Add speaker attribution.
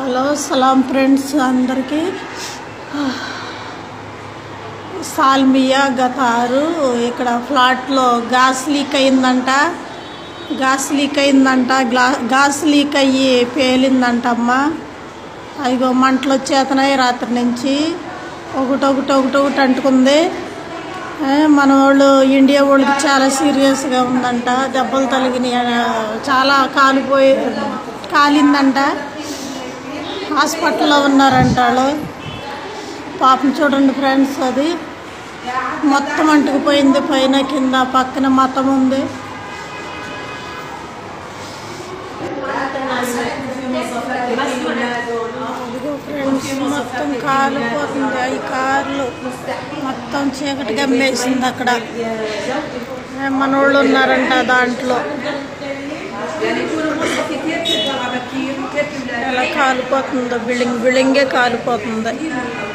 Speaker 1: hello సలాం friends అందరికీ Salmiya గతారు ఇక్కడ ఫ్లాట్లో గ్యాస్ లీక్ అయిందంట గ్యాస్ లీక్ అయిందంట గ్లా గ్యాస్ లీక్ అయ్యి పేలిందంట అమ్మ అదిగో మంటలు వచ్చేతనాయి రాత్రి నుంచి ఒకటి ఒకటి ఒకటి ఒకటి అంటుకుంది ఏ, మన వాళ్ళు ఇండియా వాళ్ళకి చాలా సీరియస్గా ఉందంట దెబ్బలు తగిలినాయి ఆ, చాలా కాలిపోయి కాలిందంట హాస్పిటల్లో ఉన్నారంట వాళ్ళు పాపం చూడండి ఫ్రెండ్స్ అది మొత్తం అంటుకుపోయింది పైన కింద పక్కన మతం ఉంది అదిగో ఫ్రెండ్స్ మొత్తం కాలిపోతుంది ఈ కార్లు మొత్తం చీకటి గమ్మేసింది అక్కడ ఏ, మనోళ్ళు ఉన్నారంట దాంట్లో ఎలా కాలిపోతుందో బిల్డింగ్ బిల్డింగే కాలిపోతుంది